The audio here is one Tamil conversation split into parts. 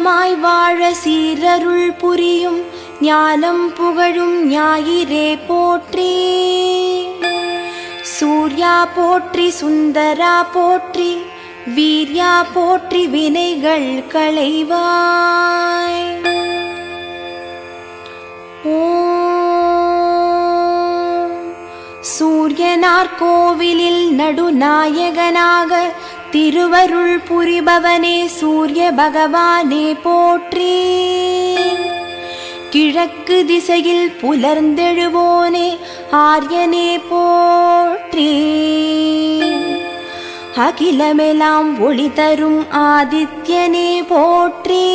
நீடமாய் வாழ சீரருள் புரியும் ஞானம் புகழும் ஞாயிறே போற்றி சூர்யா போற்றி சுந்தரா போற்றி வீர்யா போற்றி வினைகள் களைவாய் ஓம் சூரியனார் கோவிலில் நடுநாயகனாக திருவருள் புரிபவனே சூரிய பகவானே போற்றி கிழக்கு திசையில் புலர்ந்தெழுவோனே ஆரியனே போற்றி அகிலமெல்லாம் ஒளி தரும் ஆதித்யனே போற்றி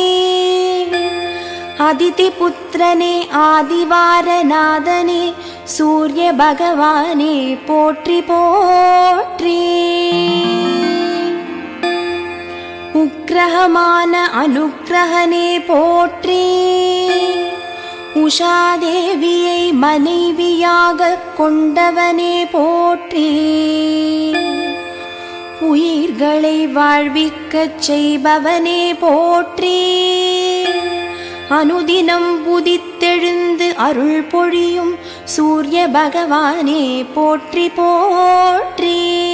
அதிதி புத்திரனே ஆதிவாரநாதனே சூரிய பகவானே போற்றி போற்றி உக்கிரகமான அனுக்கிரகனே போற்றி உஷாதேவியை மனைவியாக கொண்டவனே போற்றி உயிர்களை வாழ்விக்கச் செய்பவனே போற்றி அனுதினம் புதித்தெழுந்து அருள் பொழியும் சூரிய பகவானே போற்றி போற்றி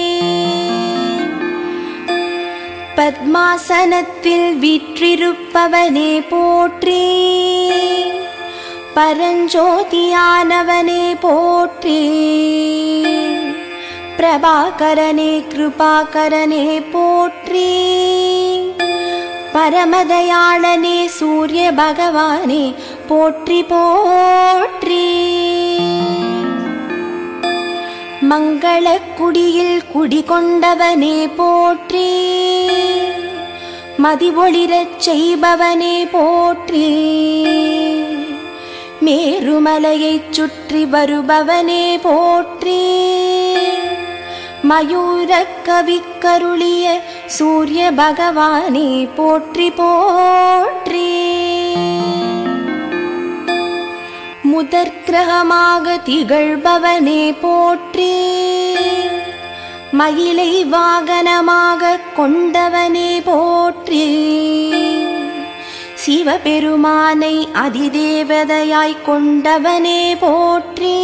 பத்மாசனத்தில் வீற்றிருப்பவனே போற்றி பரஞ்சோதியானவனே போற்றி பிரபாகரனே கிருபாகரனே போற்றி பரமதயாளனே சூரிய பகவானே போற்றி போற்றி மங்களக்குடியில் குடிகொண்டவனே போற்றி மதிவொளிரச் செய்பவனே போற்றி மேருமலையைச் சுற்றி வருபவனே போற்றி மயூரக் கவிக்கருளிய சூரிய பகவானே போற்றி போற்றி முதற்கிரகமாக திகழ்பவனே போற்றி மயிலை வாகனமாக கொண்டவனே போற்றி சிவபெருமானை அதிதேவதையாய் கொண்டவனே போற்றி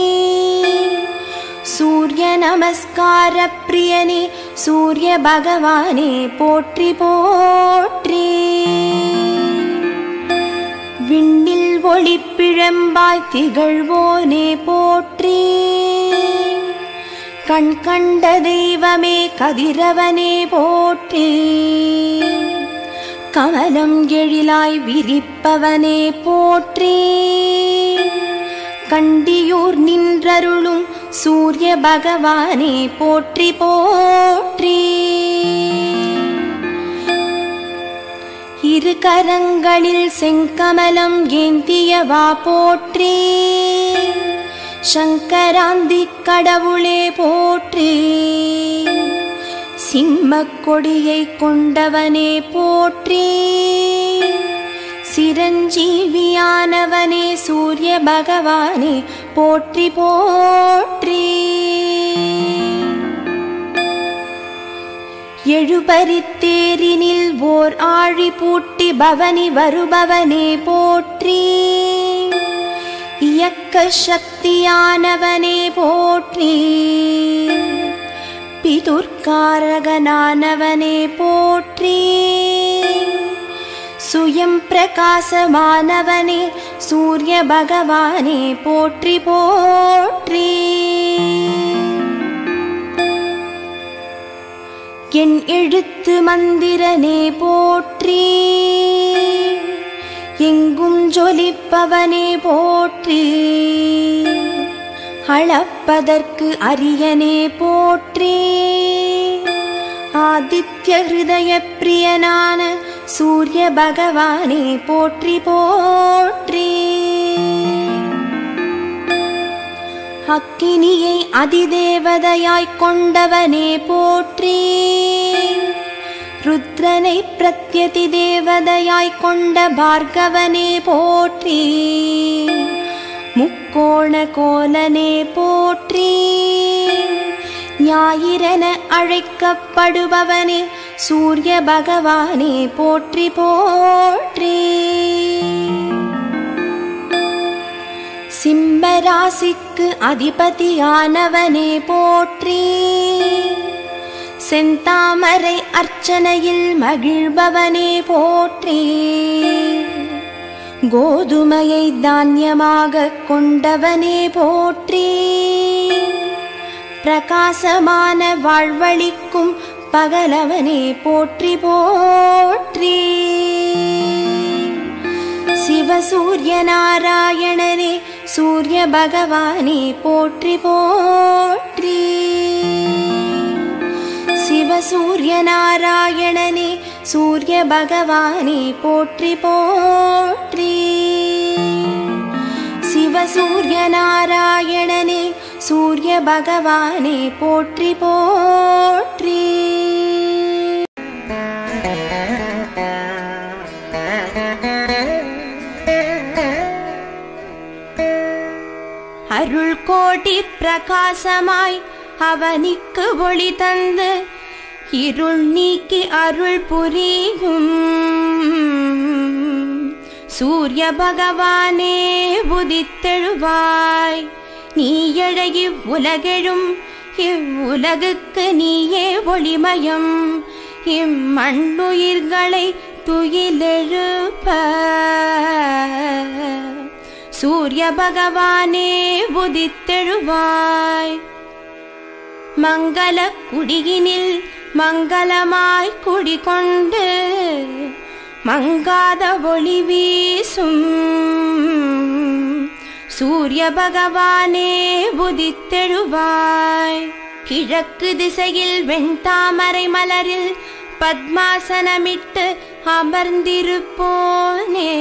சூரிய நமஸ்கார பிரியனே சூரிய பகவானே போற்றி போற்றி விண்ணில் ஒளிப்பிழம்பாய் திகழ்வோனே போற்றி கண் கண்ட தெய்வமே கதிரவனே போற்றி கமலம் எழிலாய் விரிப்பவனே போற்றி கண்டியூர் நின்றருளும் சூரிய பகவானே போற்றி போற்றி இரு கரங்களில் செங்கமலம் ஏந்தியவா போற்றி சங்கராந்தி கடவுளே போற்றி சிம்மக் கொடியை கொண்டவனே போற்றி சிரஞ்சீவியானவனே சூரிய பகவானே போற்றி போற்றி எழுபரித்தேரினில் ஓர் ஆழி பூட்டி பவனி வருபவனே போற்றி இயக்க சக்தியானவனே போற்றி பிதுர்காரகனானவனே போற்றி சுயம் பிரகாசமானவனே சூரிய பகவானே போற்றி போற்றி என் எழுத்து மந்திரனே போற்றி எங்கும் ஜொலிப்பவனே போற்றி அளப்பதற்கு அரியனே போற்றி ஆதித்ய ஹிருதய பிரியனான சூரிய பகவானே போற்றி போற்றி அக்கினியை அதிதேவதையாய்க் கொண்டவனே போற்றி ருத்ரனை பிரத்யதி தேவதையாய்க் கொண்ட பார்கவனே போற்றி முக்கோண கோலனே போற்றி ஞாயிறென அழைக்கப்படுபவனே சூரிய பகவானே போற்றி போற்றி சிம்ம ராசிக்கு அதிபதியானவனே போற்றி செந்தாமரை அர்ச்சனையில் மகிழ்பவனே போற்றி கோதுமையை தானியமாக கொண்டவனே போற்றி பிரகாசமான வாழ்வழிக்கும் பகலவனே போற்றி போற்றி சிவசூரிய நாராயணனே சூரிய பகவானே போற்றி போற்றி சிவசூரிய நாராயணனே சூரிய பகவானே போற்றி போற்றி சிவசூரிய நாராயணனே சூரிய பகவானே போற்றி போற்றி அருள் கோடி பிரகாசமாய் அவனிக்கு ஒளி தந்து இருள் நீக்கி அருள் புரியும் சூரிய பகவானே உதித்தெழுவாய் நீ எழகி உலகெழும் இவ்வுலகுக்கு நீயே ஒளிமயம் இம்மண்ணுயிர்களை துயிலெழுப்ப சூரிய பகவானே உதித்தெழுவாய் மங்கள குடியினில் மங்களமாய் குடிகொண்டு மங்காத ஒளி வீசும் சூரிய பகவானே உதித்தெழுவாய் கிழக்கு திசையில் வெண்தாமரை மலரில் பத்மாசனமிட்டு அமர்ந்திருப்போனே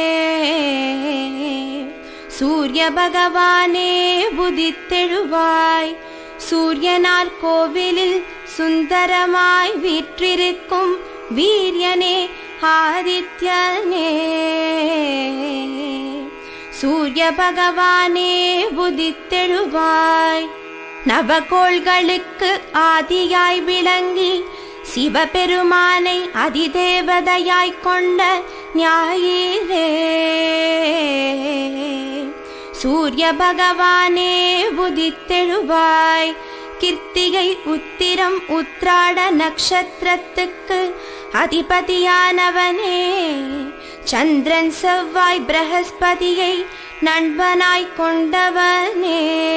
சூரிய பகவானே உதித்தெழுவாய் சூரியனார் கோவிலில் சுந்தரமாய் வீற்றிருக்கும் வீரியனே ஆதித்யனே சூரிய பகவானே உதித்தெழுவாய் நவகோள்களுக்கு ஆதியாய் விளங்கி சிவபெருமானை அதிதேவதையாய் கொண்ட ஞாயிறே சூரிய பகவானே உதித்தெழுவாய் கிருத்திகை உத்திரம் உத்ராட நட்சத்திரத்துக்கு அதிபதியானவனே சந்திரன் செவ்வாய் பிரகஸ்பதியை நண்பனாய் கொண்டவனே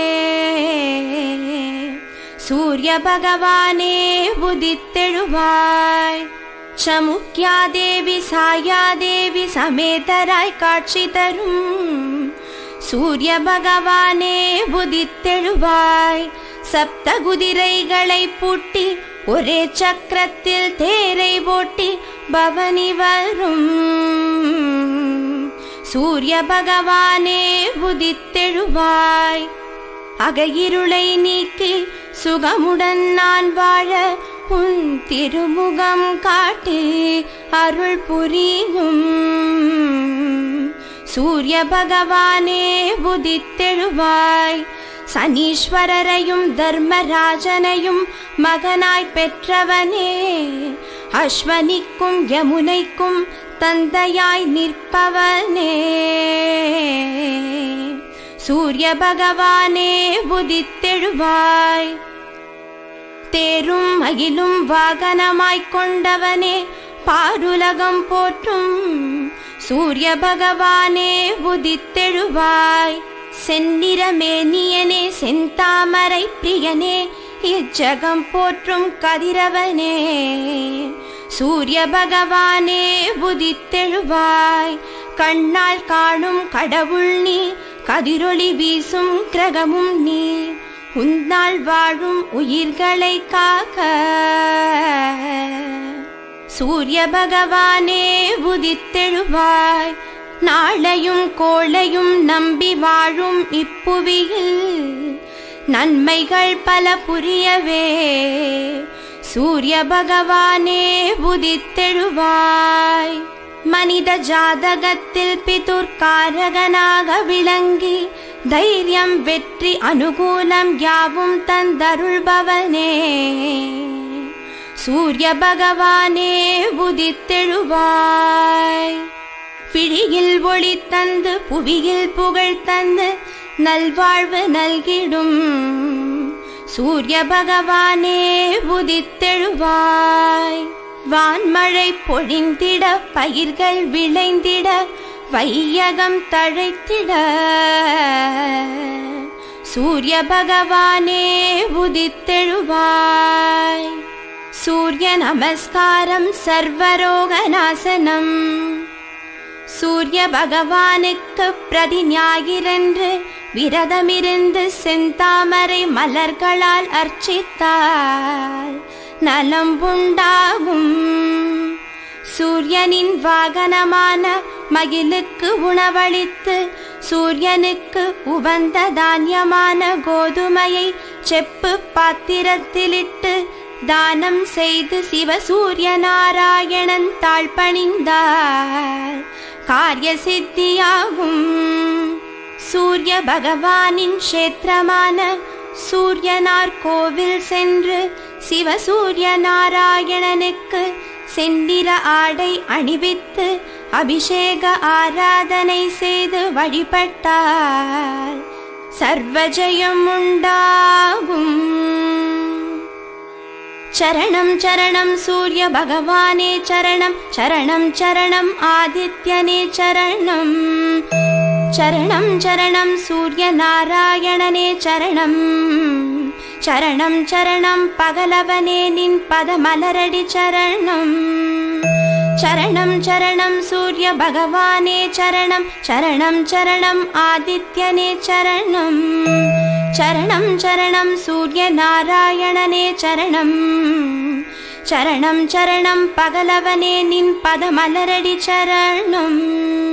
சூரிய பகவானே உதித்தெழுவாய் சமுக்கியாதேவி சாயாதேவி சமேதராய் காட்சி தரும் சூரிய பகவானே உதித்தெழுவாய் சப்த குதிரைகளை பூட்டி ஒரே சக்கரத்தில் தேரை ஓட்டி பவனி வரும் சூரிய பகவானே உதித்தெழுவாய் அகையிருளை நீக்கி சுகமுடன் நான் வாழ உன் திருமுகம் காட்டி அருள் புரியும் சூரிய பகவானே உதித்தெழுவாய் சனீஸ்வரரையும் தர்மராஜனையும் மகனாய் பெற்றவனே அஸ்வனிக்கும் யமுனைக்கும் தந்தையாய் நிற்பவனே சூரிய பகவானே உதித்தெழுவாய் தேரும் மகிழும் வாகனமாய்க் கொண்டவனே பாருலகம் போற்றும் சூரிய பகவானே உதித்தெழுவாய் செந்நிறமேனியனே செந்தாமரை பிரியனே இச்சகம் போற்றும் கதிரவனே சூரிய பகவானே உதித்தெழுவாய் கண்ணால் காணும் கடவுள் நீ கதிரொளி வீசும் கிரகமும் நீ உன்னால் வாழும் உயிர்களை காக்க சூரிய பகவானே உதித்தெழுவாய் நாளையும் கோளையும் நம்பி வாழும் இப்புவியில் நன்மைகள் பல புரியவே சூரிய பகவானே உதித்தெழுவாய் மனித ஜாதகத்தில் பிதுர்காரகனாக விளங்கி தைரியம் வெற்றி அனுகூலம் யாவும் தந்தருள்பவனே சூரிய பகவானே உதித்தெழுவாய் விழியில் ஒளி தந்து புவியில் புகழ் தந்து நல்வாழ்வு நல்கிடும் சூரிய பகவானே உதித்தெழுவாய் வான்மழை பொழிந்திட பயிர்கள் விளைந்திட வையகம் தழைத்திட சூரிய பகவானே உதித்தெழுவாய் சூரிய நமஸ்காரம் சர்வரோகநாசனம் சூரிய பகவானுக்கு பிரதி ஞாயிறன்று விரதமிருந்து செந்தாமரை மலர்களால் அர்ச்சித்தால் நலம் உண்டாகும் சூரியனின் வாகனமான மகிழுக்கு உணவளித்து சூரியனுக்கு உவந்த தானியமான கோதுமையை செப்பு பாத்திரத்திலிட்டு தானம் செய்து சிவசூரிய நாராயணன் தாழ் பணிந்தார் காரிய சித்தியாகும் சூரிய பகவானின் கஷேத்திரமான சூரியனார் கோவில் சென்று சிவசூரிய நாராயணனுக்கு செந்திர ஆடை அணிவித்து அபிஷேக ஆராதனை செய்து வழிபட்டார் சர்வஜயம் உண்டாகும் சரணம் சரணம் சூரிய பகவானே சரணம் சரணம் சரணம் ஆதித்யனே சரணம் சரணம் சரணம் சூரிய நாராயணனே சரணம் சரணம் சரணம் பகலவனே நின் பதமலரடி சரணம் சரணம் சரணம் சூரிய பகவானே சரணம் சரணம் சரணம் ஆதித்யனே சரணம் சரணம் சரணம் சூரிய நாராயணனே சரணம் சரணம் சரணம் பகலவனே நின் பதமலரடி சரணம்